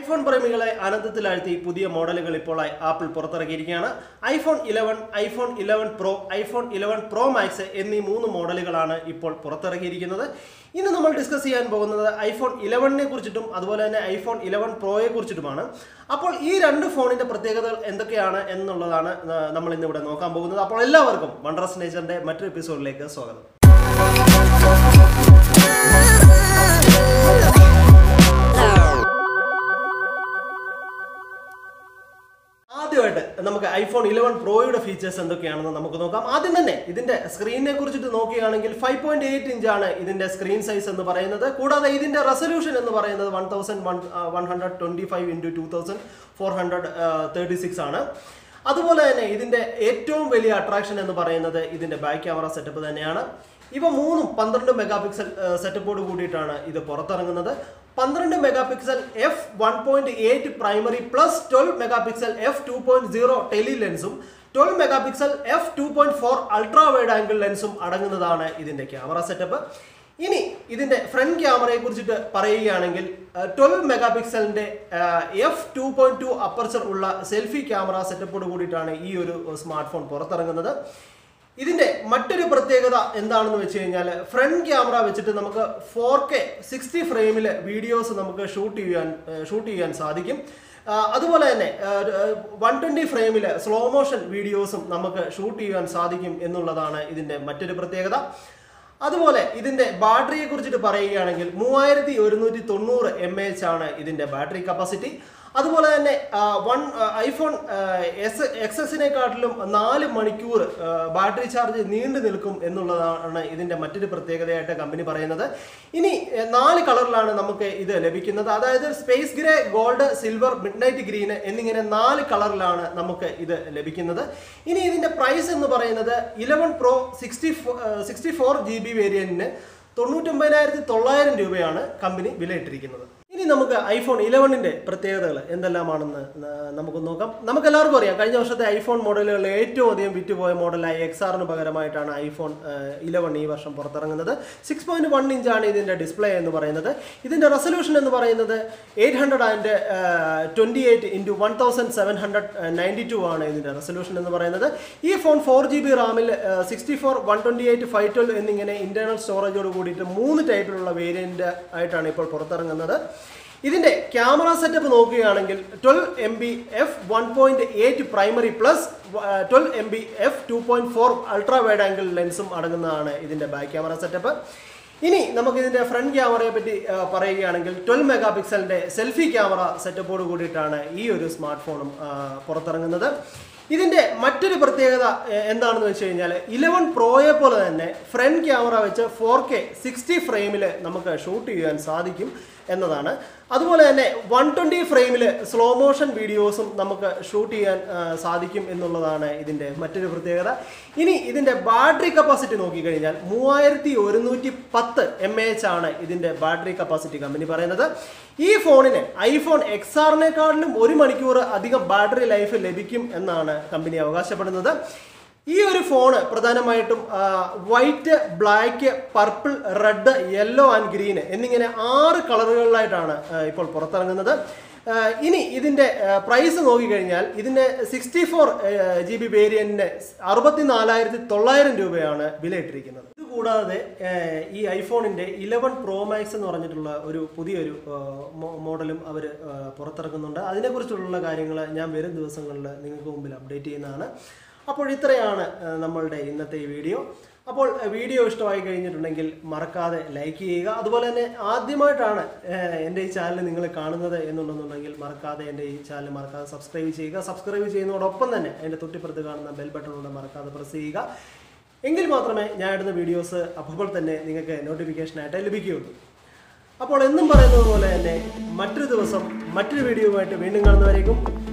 iPhone പ്രേമികളെ ആനന്ദത്തിലാഴ്ത്തി പുതിയ മോഡലുകൾ ഇപ്പോൾ ആപ്പിൾ പുറത്തിറക്കിയിരിക്കുകയാണ് iPhone eleven iPhone eleven pro iPhone eleven pro max എന്നീ മൂന്ന് മോഡലുകളാണ് ഇപ്പോൾ പുറത്തിറക്കിയിരിക്കുന്നത് ഇന്ന് നമ്മൾ ഡിസ്കസ് ചെയ്യാൻ പോകുന്നത് ഐഫോൺ ഇലവനെ കുറിച്ചിട്ടും അതുപോലെ തന്നെ ഐഫോൺ ഇലവൻ പ്രോയെ കുറിച്ചിട്ടുമാണ് അപ്പോൾ ഈ രണ്ട് ഫോണിന്റെ പ്രത്യേകതകൾ എന്തൊക്കെയാണ് എന്നുള്ളതാണ് ആ, നമ്മൾ ഇന്നിവിടെ നോക്കാൻ പോകുന്നത് അപ്പോൾ എല്ലാവർക്കും വണ്ടറസ് നേച്ചറിന്റെ മറ്റൊരു എപ്പിസോഡിലേക്ക് സ്വാഗതം ആദ്യമായിട്ട് നമുക്ക് ഐഫോൺ ഇലവൻ പ്രോയുടെ ഫീച്ചേഴ്സ് എന്തൊക്കെയാണെന്ന് നമുക്ക് നോക്കാം ആദ്യം തന്നെ ഇതിന്റെ സ്ക്രീനിനെ കുറിച്ചിട്ട് നോക്കുകയാണെങ്കിൽ ഫൈവ് പോയിന്റ് എയ്റ്റ് ഇഞ്ചാണ് ഇതിന്റെ സ്ക്രീൻ സൈസ് എന്ന് പറയുന്നത് കൂടാതെ ഇതിന്റെ റെസൊല്യൂഷൻ എന്ന് പറയുന്നത് one thousand one one hundred twenty five into two thousand four hundred thirty six ആണ് അതുപോലെ തന്നെ ഇതിന്റെ ഏറ്റവും വലിയ അട്രാക്ഷൻ എന്ന് പറയുന്നത് ഇതിന്റെ ബാക്ക് ക്യാമറ സെറ്റപ്പ് തന്നെയാണ് ഇവ മൂന്നും പന്ത്രണ്ട് മെഗാ പിക്സൽ സെറ്റപ്പോട് കൂടിയിട്ടാണ് ഇത് പുറത്തിറങ്ങുന്നത് പന്ത്രണ്ട് megapixel F one point eight primary plus twelve megapixel F two point zero tele ലെൻസും twelve megapixel F two point four ultra wide angle ലെൻസും അടങ്ങുന്നതാണ് ഇതിന്റെ ക്യാമറ സെറ്റപ്പ് ഇനി ഇതിന്റെ ഫ്രണ്ട് ക്യാമറയെ കുറിച്ചിട്ട് പറയുകയാണെങ്കിൽ ട്വൽവ് മെഗാ പിക്സലിന്റെ F two point two aperture ഉള്ള സെൽഫി ക്യാമറ സെറ്റപ്പോട് കൂടിയിട്ടാണ് ഈ ഒരു സ്മാർട്ട് ഫോൺ പുറത്തിറങ്ങുന്നത് ഇതിന്റെ മറ്റൊരു പ്രത്യേകത എന്താണെന്ന് വെച്ച് കഴിഞ്ഞാൽ ഫ്രണ്ട് ക്യാമറ വെച്ചിട്ട് നമുക്ക് ഫോർ കെ സിക്സ്റ്റി ഫ്രെയിമിൽ വീഡിയോസ് നമുക്ക് ഷൂട്ട് ചെയ്യാൻ ഷൂട്ട് ചെയ്യാൻ സാധിക്കും ആ, അതുപോലെ തന്നെ വൺ ട്വൻറ്റി ഫ്രെയിമിൽ സ്ലോ മോഷൻ വീഡിയോസും നമുക്ക് ഷൂട്ട് ചെയ്യാൻ സാധിക്കും എന്നുള്ളതാണ് ഇതിന്റെ മറ്റൊരു പ്രത്യേകത അതുപോലെ ഇതിന്റെ ബാറ്ററിയെ കുറിച്ചിട്ട് പറയുകയാണെങ്കിൽ മൂവായിരത്തി ഒരുന്നൂറ്റി തൊണ്ണൂറ് എം എച്ച് ആണ് ഇതിന്റെ ബാറ്ററി കപ്പാസിറ്റി അതുപോലെ തന്നെ വൺ ഐഫോൺ എസ് എക്സ് എസിനെക്കാട്ടിലും നാല് മണിക്കൂർ ആ, ബാറ്ററി ചാർജ് നീണ്ടു നിൽക്കും എന്നുള്ളതാണ് ഇതിന്റെ മറ്റൊരു പ്രത്യേകതയായിട്ട് കമ്പനി പറയുന്നത് ഇനി എ, നാല് കളറിലാണ് നമുക്ക് ഇത് ലഭിക്കുന്നത് അതായത് space grey gold silver midnight green എന്നിങ്ങനെ നാല് കളറിലാണ് നമുക്ക് ഇത് ലഭിക്കുന്നത് ഇനി ഇതിന്റെ പ്രൈസ് എന്ന് പറയുന്നത് eleven pro sixty sixty four G B വേരിയന്റിന് തൊണ്ണൂറ്റൊമ്പതിനായിരത്തി തൊള്ളായിരം രൂപയാണ് കമ്പനി വിലയിട്ടിരിക്കുന്നത് ഇനി നമുക്ക് ഐഫോൺ ഇലവനിന്റെ പ്രത്യേകതകൾ എന്തെല്ലാമാണെന്ന് ന- നമുക്ക് നോക്കാം നമുക്ക് എല്ലാവർക്കും അറിയാം കഴിഞ്ഞ വർഷത്തെ ഐഫോൺ മോഡലുകളിൽ ഏറ്റവും അധികം വിറ്റുപോയ മോഡലായ എക്സ് ആറിന് പകരമായിട്ടാണ് ഐഫോൺ ഇലവൻ ഈ വർഷം പുറത്തിറങ്ങുന്നത് സിക്സ് പോയിന്റ് വൺ ഇഞ്ചാണ് ഇതിന്റെ ഡിസ്പ്ലേ എന്ന് പറയുന്നത് ഇതിന്റെ റെസൊല്യൂഷൻ എന്ന് പറയുന്നത് eight hundred and twenty eight into one thousand seven hundred ninety two ആണ് ഇതിന്റെ റെസൊല്യൂഷൻ എന്ന് പറയുന്നത് ഈ ഫോൺ ഫോർ ജി ബി റാമിൽ sixty four one twenty eight five twelve എന്നിങ്ങനെ ഇന്റേണൽ സ്റ്റോറേജോട് കൂടിയിട്ട് മൂന്ന് ടൈപ്പിലുള്ള വേരിയന്റ് ആയിട്ടാണ് ഇപ്പോൾ പുറത്തിറങ്ങുന്നത് ഇതിന്റെ ക്യാമറ സെറ്റപ്പ് നോക്കുകയാണെങ്കിൽ twelve M B F one point eight primary plus twelve M B F two point four ultra wide angle ലെൻസും അടങ്ങുന്നതാണ് ഇതിന്റെ ബാക്ക് ക്യാമറ സെറ്റപ്പ് ഇനി നമുക്ക് ഇതിന്റെ ഫ്രണ്ട് ക്യാമറയെ പറ്റി ആ, പറയുകയാണെങ്കിൽ ട്വൽവ് മെഗാ പിക്സലിന്റെ സെൽഫി ക്യാമറ സെറ്റപ്പോട് കൂടിയിട്ടാണ് ഈ ഒരു സ്മാർട്ട് ഫോണും ആ, പുറത്തിറങ്ങുന്നത് ഇതിന്റെ മറ്റൊരു പ്രത്യേകത എ, എന്താണെന്ന് വെച്ച് കഴിഞ്ഞാൽ ഇലവൻ പ്രോയെ പോലെ തന്നെ ഫ്രണ്ട് ക്യാമറ വെച്ച് ഫോർ കെ സിക്സ്റ്റി ഫ്രെയിമിൽ നമുക്ക് ഷൂട്ട് ചെയ്യാൻ സാധിക്കും എന്നതാണ് അതുപോലെ തന്നെ വൺ ട്വൻറ്റി ഫ്രെയിമിൽ സ്ലോ മോഷൻ വീഡിയോസും നമുക്ക് ഷൂട്ട് ചെയ്യാൻ ആ, സാധിക്കും എന്നുള്ളതാണ് ഇതിൻ്റെ മറ്റൊരു പ്രത്യേകത ഇനി ഇതിൻ്റെ ബാറ്ററി കപ്പാസിറ്റി നോക്കിക്കഴിഞ്ഞാൽ മൂവായിരത്തി ഒരുന്നൂറ്റി പത്ത് എം എ എച്ച് ആണ് ഇതിൻ്റെ ബാറ്ററി കപ്പാസിറ്റി കമ്പനി പറയുന്നത് ഈ ഫോണിന് ഐഫോൺ എക്സ് ആറിനെക്കാളിലും ഒരു മണിക്കൂർ അധികം ബാറ്ററി ലൈഫ് ലഭിക്കും എന്നാണ് കമ്പനി അവകാശപ്പെടുന്നത് ഈ ഒരു ഫോണ് പ്രധാനമായിട്ടും white black purple red yellow and green എന്നിങ്ങനെ ആറ് കളറുകളിലായിട്ടാണ് ആ, ഇപ്പോൾ പുറത്തിറങ്ങുന്നത് ആ, ഇനി ഇതിൻ്റെ പ്രൈസ് നോക്കിക്കഴിഞ്ഞാൽ ഇതിൻ്റെ സിക്സ്റ്റി ഫോർ ജി ബി വേരിയന്റിന് അറുപത്തി നാലായിരത്തി തൊള്ളായിരം രൂപയാണ് വിലയിട്ടിരിക്കുന്നത് ഇത് കൂടാതെ ആ, ഈ ഐഫോണിൻ്റെ ഇലവൻ പ്രോ മാക്സ് എന്ന് പറഞ്ഞിട്ടുള്ള ഒരു പുതിയൊരു ആ, മോ- മോഡലും അവർ പുറത്തിറക്കുന്നുണ്ട് അതിനെക്കുറിച്ചുള്ള കാര്യങ്ങൾ ഞാൻ വരും ദിവസങ്ങളിൽ നിങ്ങൾക്ക് മുമ്പിൽ അപ്ഡേറ്റ് ചെയ്യുന്നതാണ് അപ്പോൾ ഇത്രയാണ് ആ, നമ്മളുടെ ഇന്നത്തെ ഈ വീഡിയോ അപ്പോൾ ആ, വീഡിയോ ഇഷ്ടമായി കഴിഞ്ഞിട്ടുണ്ടെങ്കിൽ മറക്കാതെ ലൈക്ക് ചെയ്യുക അതുപോലെ തന്നെ ആദ്യമായിട്ടാണ് ആ, എൻ്റെ ഈ ചാനൽ നിങ്ങൾ കാണുന്നത് എന്നുണ്ടെന്നുണ്ടെങ്കിൽ മറക്കാതെ എൻ്റെ ഈ ചാനൽ മറക്കാതെ സബ്സ്ക്രൈബ് ചെയ്യുക സബ്സ്ക്രൈബ് ചെയ്യുന്നതോടൊപ്പം തന്നെ അതിൻ്റെ തൊട്ടിപ്പുറത്ത് കാണുന്ന ബെൽ ബട്ടണിലൂടെ മറക്കാതെ പ്രസ് ചെയ്യുക എങ്കിൽ മാത്രമേ ഞാൻ ഇടുന്ന വീഡിയോസ് അപ്പോൾ തന്നെ നിങ്ങൾക്ക് നോട്ടിഫിക്കേഷനായിട്ട് ലഭിക്കുകയുള്ളൂ അപ്പോൾ എന്നും പറയുന്നത് പോലെ തന്നെ മറ്റൊരു ദിവസം മറ്റൊരു വീഡിയോയുമായിട്ട് വീണ്ടും കാണുന്നവരേക്കും